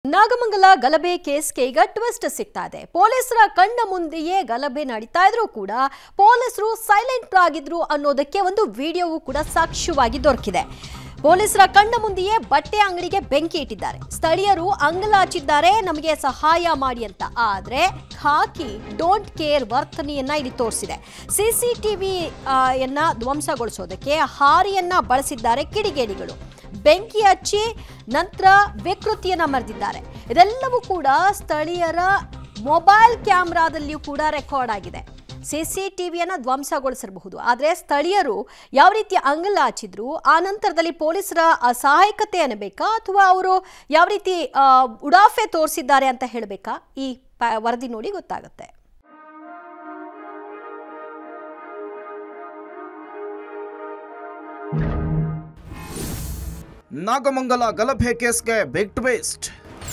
ನಾಗಮಂಗಲ ಗಲಭೆ ಕೇಸ್ಗೆ ಈಗ ಟ್ವಿಸ್ಟ್ ಸಿಗ್ತಾ ಇದೆ ಪೊಲೀಸರ ಕಣ್ಣ ಮುಂದೆಯೇ ಗಲಭೆ ನಡೀತಾ ಇದ್ರೂ ಕೂಡ ಪೊಲೀಸರು ಸೈಲೆಂಟ್ ಆಗಿದ್ರು ಅನ್ನೋದಕ್ಕೆ ಒಂದು ವಿಡಿಯೋವು ಕೂಡ ಸಾಕ್ಷ್ಯವಾಗಿ ದೊರಕಿದೆ ಪೊಲೀಸರ ಕಣ್ಣ ಮುಂದೆಯೇ ಬಟ್ಟೆ ಅಂಗಡಿಗೆ ಬೆಂಕಿ ಇಟ್ಟಿದ್ದಾರೆ ಸ್ಥಳೀಯರು ಅಂಗಲಾಚಿದ್ದಾರೆ ನಮಗೆ ಸಹಾಯ ಮಾಡಿ ಅಂತ ಆದ್ರೆ ಖಾಕಿ ಡೋಂಟ್ ಕೇರ್ ವರ್ತನೆಯನ್ನ ಇಲ್ಲಿ ತೋರಿಸಿದೆ ಸಿಸಿಟಿವಿ ಯನ್ನ ಧ್ವಂಸಗೊಳಿಸೋದಕ್ಕೆ ಹಾರಿಯನ್ನ ಬಳಸಿದ್ದಾರೆ ಕಿಡಿಗೇಡಿಗಳು ಬೆಂಕಿ ಹಚ್ಚಿ ನಂತರ ವಿಕೃತಿಯನ್ನ ಮೆರೆದಿದ್ದಾರೆ ಇದೆಲ್ಲವೂ ಕೂಡ ಸ್ಥಳೀಯರ ಮೊಬೈಲ್ ಕ್ಯಾಮ್ರಾದಲ್ಲಿಯೂ ಕೂಡ ರೆಕಾರ್ಡ್ ಆಗಿದೆ ಸಿಸಿಟಿವಿಯನ್ನ ಧ್ವಂಸಗೊಳಿಸಿರಬಹುದು ಆದರೆ ಸ್ಥಳೀಯರು ಯಾವ ರೀತಿ ಅಂಗಲಾಚಿದ್ರು ಆ ನಂತರದಲ್ಲಿ ಪೊಲೀಸರ ಆ ಸಹಾಯಕತೆ ಅನ್ನಬೇಕಾ ಅಥವಾ ಅವರು ಯಾವ ರೀತಿ ಆ, ಉಡಾಫೆ ತೋರಿಸಿದ್ದಾರೆ ಅಂತ ಹೇಳಬೇಕಾ ಈ ಪ- ವರದಿ ನೋಡಿ ಗೊತ್ತಾಗುತ್ತೆ ನಾಗಮಂಗಲ ಗಲಭೆ ಕೇಸ್ಗೆ ಬಿಗ್ ಟ್ವಿಸ್ಟ್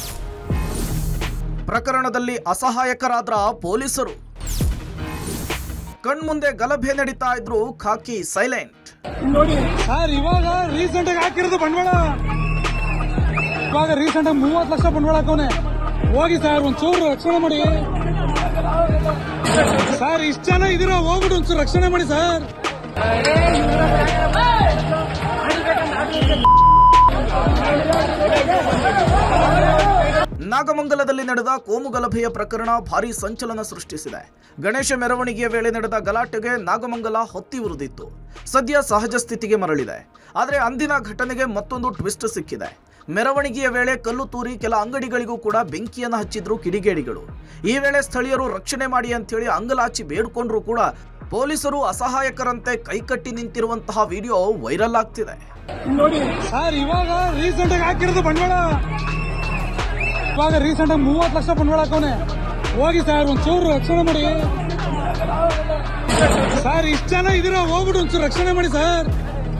ಪ್ರಕರಣದಲ್ಲಿ ಅಸಹಾಯಕರಾದ್ರ ಪೊಲೀಸರು ಕಣ್ಮುಂದೆ ಗಲಭೆ ನಡೀತಾ ಇದ್ರು ಖಾಕಿ ಸೈಲೆಂಟ್ ನೋಡಿ ಸರ್ ಇವಾಗ ರೀಸೆಂಟ್ ಆಗಿ ಹಾಕಿರೋದು ಬಂಡವಾಳ ಇವಾಗ ರೀಸೆಂಟ್ ಆಗಿ ಮೂವತ್ತು ಲಕ್ಷ ಬಂಡವಾಳ ಹಾಕವನೆ ಹೋಗಿ ಸರ್ ಒಂಚೂರು ರಕ್ಷಣೆ ಮಾಡಿ ಸರ್ ಇಷ್ಟ ಜನ ಇದೀರ ಹೋಗ್ಬಿಟ್ಟು ಒಂಚೂರು ರಕ್ಷಣೆ ಮಾಡಿ ಸರ್ ನಾಗಮಂಗಲದಲ್ಲಿ ನಡೆದ ಕೋಮು ಗಲಭೆಯ ಪ್ರಕರಣ ಭಾರೀ ಸಂಚಲನ ಸೃಷ್ಟಿಸಿದೆ ಗಣೇಶ ಮೆರವಣಿಗೆಯ ವೇಳೆ ನಡೆದ ಗಲಾಟೆಗೆ ನಾಗಮಂಗಲ ಹೊತ್ತಿ ಉರಿದಿತ್ತು ಸದ್ಯ ಸಹಜ ಸ್ಥಿತಿಗೆ ಮರಳಿದೆ ಆದರೆ ಅಂದಿನ ಘಟನೆಗೆ ಮತ್ತೊಂದು ಟ್ವಿಸ್ಟ್ ಸಿಕ್ಕಿದೆ ಮೆರವಣಿಗೆಯ ವೇಳೆ ಕಲ್ಲು ತೂರಿ ಕೆಲ ಅಂಗಡಿಗಳಿಗೂ ಕೂಡ ಬೆಂಕಿಯನ್ನು ಹಚ್ಚಿದ್ರು ಕಿಡಿಗೇಡಿಗಳು ಈ ವೇಳೆ ಸ್ಥಳೀಯರು ರಕ್ಷಣೆ ಮಾಡಿ ಅಂತೇಳಿ ಅಂಗಲಾಚಿ ಬೇಡ್ಕೊಂಡ್ರು ಕೂಡ ಪೊಲೀಸರು ಅಸಹಾಯಕರಂತೆ ಕೈಕಟ್ಟಿ ನಿಂತಿರುವಂತಹ ವಿಡಿಯೋ ವೈರಲ್ ಆಗ್ತಿದೆ ನೋಡಿ ಸರ್ ಇವಾಗ ರೀಸೆಂಟ್ ಆಗಿ ಹಾಕಿರೋದು ಬಂಡವಾಳ ಇವಾಗ ರೀಸೆಂಟ್ ಆಗಿ ಮೂವತ್ತು ಲಕ್ಷ ಬಂಡವಾಳ ಹಾಕವನೆ ಹೋಗಿ ಸರ್ ಒಂಚೂರು ರಕ್ಷಣೆ ಮಾಡಿ ಸರ್ ಇಷ್ಟ ಜನ ಇದೀರ ಹೋಗ್ಬಿಟ್ಟು ಒಂಚೂರು ರಕ್ಷಣೆ ಮಾಡಿ ಸರ್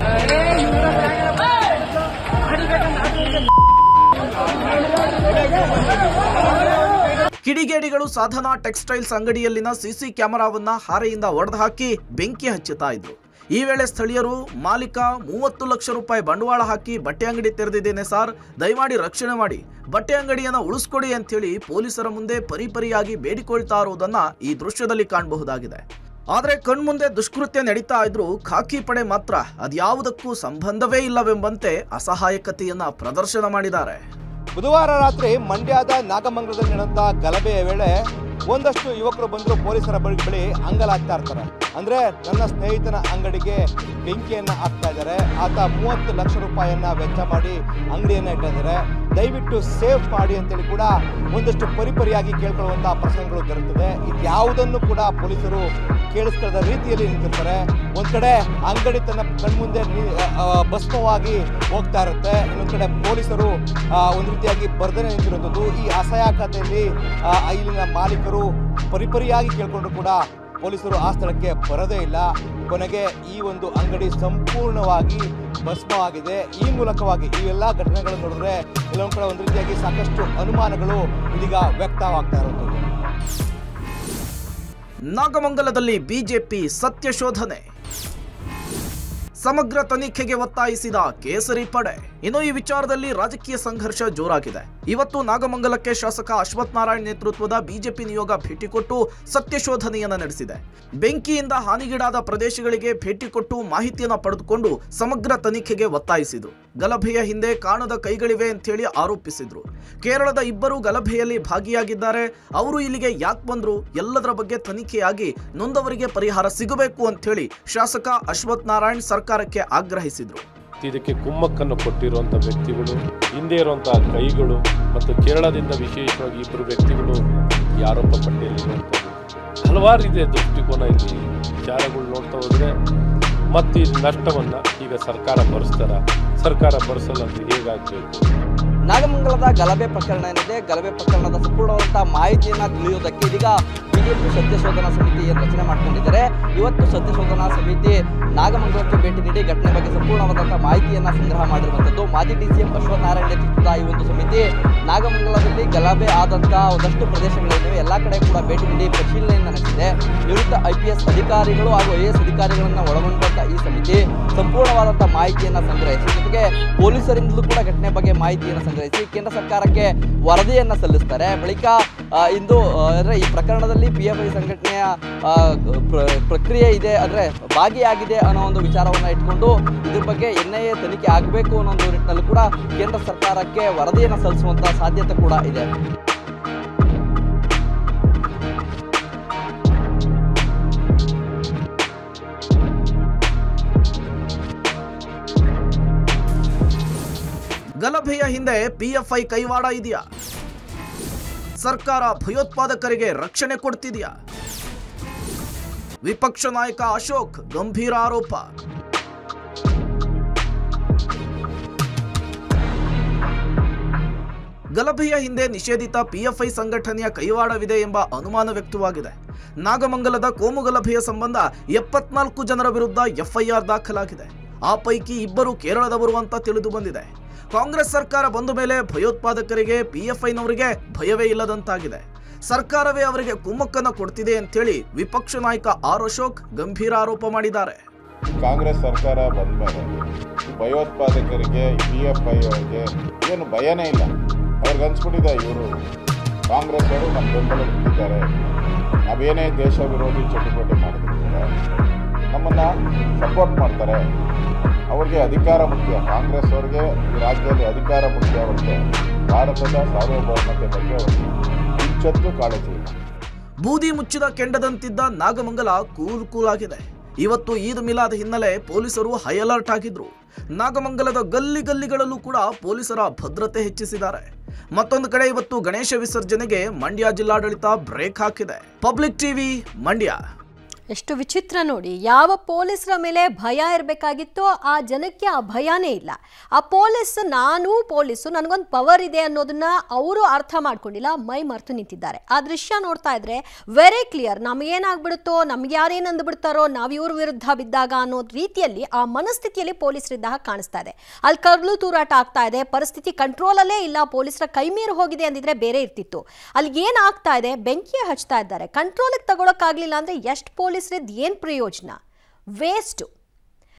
ಕಿಡಿಗೇಡಿಗಳು ಸಾಧನಾ ಟೆಕ್ಸ್ಟೈಲ್ಸ್ ಅಂಗಡಿಯಲ್ಲಿನ ಸಿಸಿ ಕ್ಯಾಮೆರಾವನ್ನ ಹಾರೆಯಿಂದ ಒಡೆದು ಹಾಕಿ ಬೆಂಕಿ ಹಚ್ಚುತ್ತಾ ಇದ್ರು ಈ ವೇಳೆ ಸ್ಥಳೀಯರು ಮಾಲೀಕ ಮೂವತ್ತು ಲಕ್ಷ ರೂಪಾಯಿ ಬಂಡವಾಳ ಹಾಕಿ ಬಟ್ಟೆ ಅಂಗಡಿ ತೆರೆದಿದ್ದೇನೆ ಸರ್ ದಯಮಾಡಿ ರಕ್ಷಣೆ ಮಾಡಿ ಬಟ್ಟೆ ಅಂಗಡಿಯನ್ನ ಉಳಿಸ್ಕೊಡಿ ಅಂತೇಳಿ ಪೊಲೀಸರ ಮುಂದೆ ಪರಿಪರಿಯಾಗಿ ಬೇಡಿಕೊಳ್ತಾ ಇರುವುದನ್ನ ಈ ದೃಶ್ಯದಲ್ಲಿ ಕಾಣಬಹುದಾಗಿದೆ ಆದ್ರೆ ಕಣ್ಮುಂದೆ ದುಷ್ಕೃತ್ಯ ನಡೀತಾ ಇದ್ರು ಖಾಕಿ ಪಡೆ ಮಾತ್ರ ಅದ್ಯಾವುದಕ್ಕೂ ಸಂಬಂಧವೇ ಇಲ್ಲವೆಂಬಂತೆ ಅಸಹಾಯಕತೆಯನ್ನ ಪ್ರದರ್ಶನ ಮಾಡಿದ್ದಾರೆ ಬುಧವಾರ ರಾತ್ರಿ ಮಂಡ್ಯದ ನಾಗಮಂಗಲದಲ್ಲಿ ನಡೆದ ಗಲಭೆಯ ವೇಳೆ ಒಂದಷ್ಟು ಯುವಕರು ಬಂದರು ಪೊಲೀಸರ ಬಳಿ ಬಳಿ ಅಂಗಲಾಗ್ತಾ ಇರ್ತಾರೆ ಅಂದ್ರೆ ನನ್ನ ಸ್ನೇಹಿತನ ಅಂಗಡಿಗೆ ಬೆಂಕಿಯನ್ನ ಹಾಕ್ತಾ ಇದ್ದಾರೆ ಆತ ಮೂವತ್ತು ಲಕ್ಷ ರೂಪಾಯಿಯನ್ನ ವೆಚ್ಚ ಮಾಡಿ ಅಂಗಡಿಯನ್ನ ಇಟ್ಟಿದ್ದಾರೆ ದಯವಿಟ್ಟು ಸೇವ್ ಮಾಡಿ ಅಂತೇಳಿ ಕೂಡ ಒಂದಷ್ಟು ಪರಿಪರಿಯಾಗಿ ಕೇಳ್ಕೊಳ್ಳುವಂತಹ ಪ್ರಸಂಗಗಳು ಬರುತ್ತದೆ ಇದ್ಯಾವುದನ್ನು ಕೂಡ ಪೊಲೀಸರು ಕೇಳಿಸ್ಕೊಳ್ಳದ ರೀತಿಯಲ್ಲಿ ನಿಂತಿರ್ತಾರೆ ಒಂದ್ ಕಡೆ ಅಂಗಡಿ ತನ್ನ ಕಣ್ಮುಂದೆ ನಿ- ಆ, ಭಸ್ಮವಾಗಿ ಹೋಗ್ತಾ ಇರುತ್ತೆ ಇನ್ನೊಂದ್ ಕಡೆ ಪೊಲೀಸರು ಆ, ಒಂದು ರೀತಿಯಾಗಿ ಬರ್ಧನೆ ನಿಂತಿರುವಂಥದ್ದು ಈ ಅಸಹಾಯಕತೆಯಲ್ಲಿ ಆ, ಇಲ್ಲಿನ ಮಾಲೀಕರು ಪರಿಪರಿಯಾಗಿ ಕೇಳ್ಕೊಂಡ್ರು ಕೂಡ ಪೊಲೀಸರು ಆ ಸ್ಥಳಕ್ಕೆ ಬರೋದೇ ಇಲ್ಲ ಕೊನೆಗೆ ಈ ಒಂದು ಅಂಗಡಿ ಸಂಪೂರ್ಣವಾಗಿ ಭಸ್ಮವಾಗಿದೆ ಈ ಮೂಲಕವಾಗಿ ಇವೆಲ್ಲ ಘಟನೆಗಳನ್ನು ನೋಡಿದ್ರೆ ಕೆಲವೊಂದು ಕಡೆ ಒಂದು ರೀತಿಯಾಗಿ ಸಾಕಷ್ಟು ಅನುಮಾನಗಳು ಇದೀಗ ವ್ಯಕ್ತವಾಗ್ತಾ ಇರುವಂಥದ್ದು ನಾಗಮಂಗಲದಲ್ಲಿ ಬಿಜೆಪಿ ಸತ್ಯಶೋಧನೆ ಸಮಗ್ರ ತನಿಖೆಗೆ ಒತ್ತಾಯಿಸಿದ ಕೇಸರಿ ಪಡೆ ಇನ್ನು ಈ ವಿಚಾರದಲ್ಲಿ ರಾಜಕೀಯ ಸಂಘರ್ಷ ಜೋರಾಗಿದೆ ಇವತ್ತು ನಾಗಮಂಗಲಕ್ಕೆ ಶಾಸಕ ಅಶ್ವಥ್ ನಾರಾಯಣ್ ನೇತೃತ್ವದ ಬಿಜೆಪಿ ನಿಯೋಗ ಭೇಟಿ ಕೊಟ್ಟು ಸತ್ಯಶೋಧನೆಯನ್ನ ನಡೆಸಿದೆ ಬೆಂಕಿಯಿಂದ ಹಾನಿಗೀಡಾದ ಪ್ರದೇಶಗಳಿಗೆ ಭೇಟಿ ಕೊಟ್ಟು ಮಾಹಿತಿಯನ್ನ ಪಡೆದುಕೊಂಡು ಸಮಗ್ರ ತನಿಖೆಗೆ ಒತ್ತಾಯಿಸಿದ್ರು ಗಲಭೆಯ ಹಿಂದೆ ಕಾಣದ ಕೈಗಳಿವೆ ಅಂತೇಳಿ ಆರೋಪಿಸಿದ್ರು ಕೇರಳದ ಇಬ್ಬರು ಗಲಭೆಯಲ್ಲಿ ಭಾಗಿಯಾಗಿದ್ದಾರೆ ಅವರು ಇಲ್ಲಿಗೆ ಯಾಕೆ ಬಂದ್ರು ಎಲ್ಲದರ ಬಗ್ಗೆ ತನಿಖೆಯಾಗಿ ನೊಂದವರಿಗೆ ಪರಿಹಾರ ಸಿಗಬೇಕು ಅಂತೇಳಿ ಶಾಸಕ ಅಶ್ವಥ್ ನಾರಾಯಣ್ ಸರ್ಕಾರಕ್ಕೆ ಆಗ್ರಹಿಸಿದ್ರು ಇದಕ್ಕೆ ಕುಮ್ಮಕ್ಕನ್ನು ಕೊಟ್ಟಿರುವಂಥ ವ್ಯಕ್ತಿಗಳು ಹಿಂದೆ ಇರುವಂತಹ ಕೈಗಳು ಮತ್ತು ಕೇರಳದಿಂದ ವಿಶೇಷವಾಗಿ ಇಬ್ಬರು ವ್ಯಕ್ತಿಗಳು ಈ ಆರೋಪ ಪಟ್ಟಿಯಲ್ಲಿರುವಂಥದ್ದು ಹಲವಾರು ಇದೆ ದೃಷ್ಟಿಕೋನ ಇಲ್ಲಿ ವಿಚಾರಗಳು ನೋಡ್ತಾ ಹೋದರೆ ಮತ್ತು ಈ ನಷ್ಟವನ್ನು ಈಗ ಸರ್ಕಾರ ಭರಿಸ್ತಾರ ಸರ್ಕಾರ ಭರಿಸಲ್ಲ ಅಂತ ಹೇಗಾಗಬೇಕು ನಾಗಮಂಗಲದ ಗಲಭೆ ಪ್ರಕರಣ ಏನಿದೆ ಗಲಭೆ ಪ್ರಕರಣದ ಸಂಪೂರ್ಣವಾದಂತಹ ಮಾಹಿತಿಯನ್ನ ತಿಳಿಯುವುದಕ್ಕೆ ಇದೀಗ ಬಿಜೆಪಿ ಸತ್ಯಶೋಧನಾ ಸಮಿತಿ ಏನು ರಚನೆ ಮಾಡ್ಕೊಂಡಿದ್ದಾರೆ ಇವತ್ತು ಸತ್ಯಶೋಧನಾ ಸಮಿತಿ ನಾಗಮಂಗಲಕ್ಕೆ ಭೇಟಿ ನೀಡಿ ಘಟನೆ ಬಗ್ಗೆ ಸಂಪೂರ್ಣವಾದಂತಹ ಮಾಹಿತಿಯನ್ನ ಸಂಗ್ರಹ ಮಾಡಿರುವಂಥದ್ದು ಮಾಜಿ ಡಿ ಸಿ ಎಂ ಅಶ್ವತ್ಥನಾರಾಯಣ ನೇತೃತ್ವದ ಈ ಒಂದು ಸಮಿತಿ ನಾಗಮಂಗಲದಲ್ಲಿ ಗಲಭೆ ಆದಂತಹ ಒಂದಷ್ಟು ಪ್ರದೇಶಗಳೇನಿವೆ ಎಲ್ಲ ಕಡೆ ಕೂಡ ಭೇಟಿ ನೀಡಿ ಪರಿಶೀಲನೆಯನ್ನು ನಡೆಸಿದೆ ನಿವೃತ್ತ ಐ ಪಿ ಎಸ್ ಅಧಿಕಾರಿಗಳು ಹಾಗೂ ಐ ಎಸ್ ಅಧಿಕಾರಿಗಳನ್ನ ಒಳಗೊಂಡಂತ ಈ ಸಮಿತಿ ಸಂಪೂರ್ಣವಾದಂತಹ ಮಾಹಿತಿಯನ್ನ ಸಂಗ್ರಹಿಸಿ ಜೊತೆಗೆ ಪೊಲೀಸರಿಂದಲೂ ಕೂಡ ಘಟನೆ ಬಗ್ಗೆ ಮಾಹಿತಿ ಮಾಹಿತಿಯನ್ನು ಸಂಗ್ರಹಿಸಿ ಕೇಂದ್ರ ಸರ್ಕಾರಕ್ಕೆ ವರದಿಯನ್ನು ಸಲ್ಲಿಸ್ತಾರೆ ಬಳಿಕ ಆ, ಇಂದು ಆ, ಅಂದ್ರೆ ಈ ಪ್ರಕರಣದಲ್ಲಿ ಪಿ ಎಫ್ ಐ ಸಂಘಟನೆಯ ಆ, ಪ್ರ- ಪ್ರಕ್ರಿಯೆ ಇದೆ ಅಂದ್ರೆ ಭಾಗಿಯಾಗಿದೆ ಅನ್ನೋ ಒಂದು ವಿಚಾರವನ್ನ ಇಟ್ಕೊಂಡು ಇದ್ರ ಬಗ್ಗೆ ಎನ್ ಐ ಎ ತನಿಖೆ ಆಗಬೇಕು ಅನ್ನೋ ಒಂದು ನಿಟ್ಟಿನಲ್ಲಿ ಕೂಡ ಕೇಂದ್ರ ಸರ್ಕಾರಕ್ಕೆ ವರದಿಯನ್ನು ಸಲ್ಲಿಸುವಂತ ಸಾಧ್ಯತೆ ಕೂಡ ಇದೆ ಗಲಭೆಯ ಹಿಂದೆ ಪಿಎಫ್ಐ ಕೈವಾಡ ಇದೆಯಾ ಸರ್ಕಾರ ಭಯೋತ್ಪಾದಕರಿಗೆ ರಕ್ಷಣೆ ಕೊಡ್ತಿದೆಯಾ ವಿಪಕ್ಷ ನಾಯಕ ಅಶೋಕ್ ಗಂಭೀರ ಆರೋಪ ಗಲಭೆಯ ಹಿಂದೆ ನಿಷೇಧಿತ ಪಿಎಫ್ಐ ಸಂಘಟನೆಯ ಕೈವಾಡವಿದೆ ಎಂಬ ಅನುಮಾನ ವ್ಯಕ್ತವಾಗಿದೆ ನಾಗಮಂಗಲದ ಕೋಮು ಗಲಭೆಯ ಸಂಬಂಧ ಎಪ್ಪತ್ನಾಲ್ಕು ಜನರ ವಿರುದ್ಧ ಎಫ್ಐಆರ್ ದಾಖಲಾಗಿದೆ ಆ ಪೈಕಿ ಇಬ್ಬರು ಕೇರಳದವರು ಅಂತ ತಿಳಿದು ಬಂದಿದೆ ಕಾಂಗ್ರೆಸ್ ಸರ್ಕಾರ ಬಂದ ಮೇಲೆ ಭಯೋತ್ಪಾದಕರಿಗೆ ಪಿಎಫ್ಐನವರಿಗೆ ಭಯವೇ ಇಲ್ಲದಂತಾಗಿದೆ ಸರ್ಕಾರವೇ ಅವರಿಗೆ ಕುಮ್ಮಕ್ಕನ್ನು ಕೊಡ್ತಿದೆ ಅಂತೇಳಿ ವಿಪಕ್ಷ ನಾಯಕ ಆರ್ ಅಶೋಕ್ ಗಂಭೀರ ಆರೋಪ ಮಾಡಿದ್ದಾರೆ ಕಾಂಗ್ರೆಸ್ ಸರ್ಕಾರ ಬಂದ ಮೇಲೆ ಭಯೋತ್ಪಾದಕರಿಗೆ ಪಿ ಎಫ್ ಐ ಅವರಿಗೆ ಏನು ಭಯನೇ ಇಲ್ಲ ಅವ್ರಿಗೆ ಅನ್ಸ್ಬಿಟ್ಟಿದೆ ಇವರು ಕಾಂಗ್ರೆಸ್ ಅವರು ನಮ್ಮ ಬೆಂಬಲ ಬಿಟ್ಟಿದ್ದಾರೆ ನಾವೇನೇ ದೇಶ ವಿರೋಧಿ ಚಟುವಟಿಕೆ ಮಾಡಿದ್ರು ಕೂಡ ನಮ್ಮನ್ನು ಸಪೋರ್ಟ್ ಮಾಡ್ತಾರೆ ಅವ್ರಿಗೆ ಅಧಿಕಾರ ಮುಖ್ಯ ಕಾಂಗ್ರೆಸ್ ಅವ್ರಿಗೆ ಈ ರಾಜ್ಯದಲ್ಲಿ ಅಧಿಕಾರ ಮುಖ್ಯ ಅವರಿಗೆ ಭಾರತದ ಸಾರ್ವಭೌಮತೆ ಬಗ್ಗೆ ಅವರಿಗೆ ಕಿಂಚತ್ತೂ ಕಾಳಜಿ ಇಲ್ಲ ಬೂದಿ ಮುಚ್ಚಿದ ಕೆಂಡದಂತಿದ್ದ ನಾಗಮಂಗಲ ಕೂಲ್ ಕೂಲ್ ಆಗಿದೆ ಇವತ್ತು ಈದ್ ಮಿಲಾದ್ ಹಿನ್ನೆಲೆ ಪೊಲೀಸರು ಹೈ ಅಲರ್ಟ್ ಆಗಿದ್ರು ನಾಗಮಂಗಲದ ಗಲ್ಲಿ ಗಲ್ಲಿಗಳಲ್ಲೂ ಕೂಡ ಪೊಲೀಸರ ಭದ್ರತೆ ಹೆಚ್ಚಿಸಿದ್ದಾರೆ ಮತ್ತೊಂದು ಕಡೆ ಇವತ್ತು ಗಣೇಶ ವಿಸರ್ಜನೆಗೆ ಮಂಡ್ಯ ಜಿಲ್ಲಾಡಳಿತ ಬ್ರೇಕ್ ಹಾಕಿದೆ ಪಬ್ಲಿಕ್ ಟಿವಿ ಮಂಡ್ಯ ಎಷ್ಟು ವಿಚಿತ್ರ ನೋಡಿ ಯಾವ ಪೊಲೀಸರ ಮೇಲೆ ಭಯ ಇರಬೇಕಾಗಿತ್ತೋ ಆ ಜನಕ್ಕೆ ಆ ಭಯನೇ ಇಲ್ಲ ಆ ಪೊಲೀಸ್ ನಾನು ಪೊಲೀಸು ನನಗೊಂದು ಪವರ್ ಇದೆ ಅನ್ನೋದನ್ನ ಅವರು ಅರ್ಥ ಮಾಡ್ಕೊಂಡಿಲ್ಲ ಮೈ ಮರೆತು ನಿಂತಿದ್ದಾರೆ ಆ ದೃಶ್ಯ ನೋಡ್ತಾ ಇದ್ರೆ ವೆರಿ ಕ್ಲಿಯರ್ ನಮಗೇನಾಗ್ಬಿಡುತ್ತೋ ನಮ್ಗೆ ಯಾರೇನು ಅಂದ್ಬಿಡ್ತಾರೋ ನಾವು ಇವ್ರ ವಿರುದ್ಧ ಬಿದ್ದಾಗ ಅನ್ನೋ ರೀತಿಯಲ್ಲಿ ಆ ಮನಸ್ಥಿತಿಯಲ್ಲಿ ಪೊಲೀಸರಿದ್ದಾಗ ಕಾಣಿಸ್ತಾ ಇದೆ ಅಲ್ಲಿ ಕರ್ಲು ತೂರಾಟ ಆಗ್ತಾ ಇದೆ ಪರಿಸ್ಥಿತಿ ಕಂಟ್ರೋಲಲ್ಲೇ ಇಲ್ಲ ಪೊಲೀಸರ ಕೈ ಮೀರಿ ಹೋಗಿದೆ ಅಂದಿದ್ರೆ ಬೇರೆ ಇರ್ತಿತ್ತು ಅಲ್ಲಿ ಏನಾಗ್ತಾ ಇದೆ ಬೆಂಕಿ ಹಚ್ತಾ ಇದ್ದಾರೆ ಕಂಟ್ರೋಲಿಗೆ ತಗೊಳಕ್ಕಾಗ್ಲಿಲ್ಲ ಅಂದ್ರೆ ಎಷ್ಟು ಪೊಲೀಸರಿದ್ದು ಏನು ಪ್ರಯೋಜನ ವೇಸ್ಟು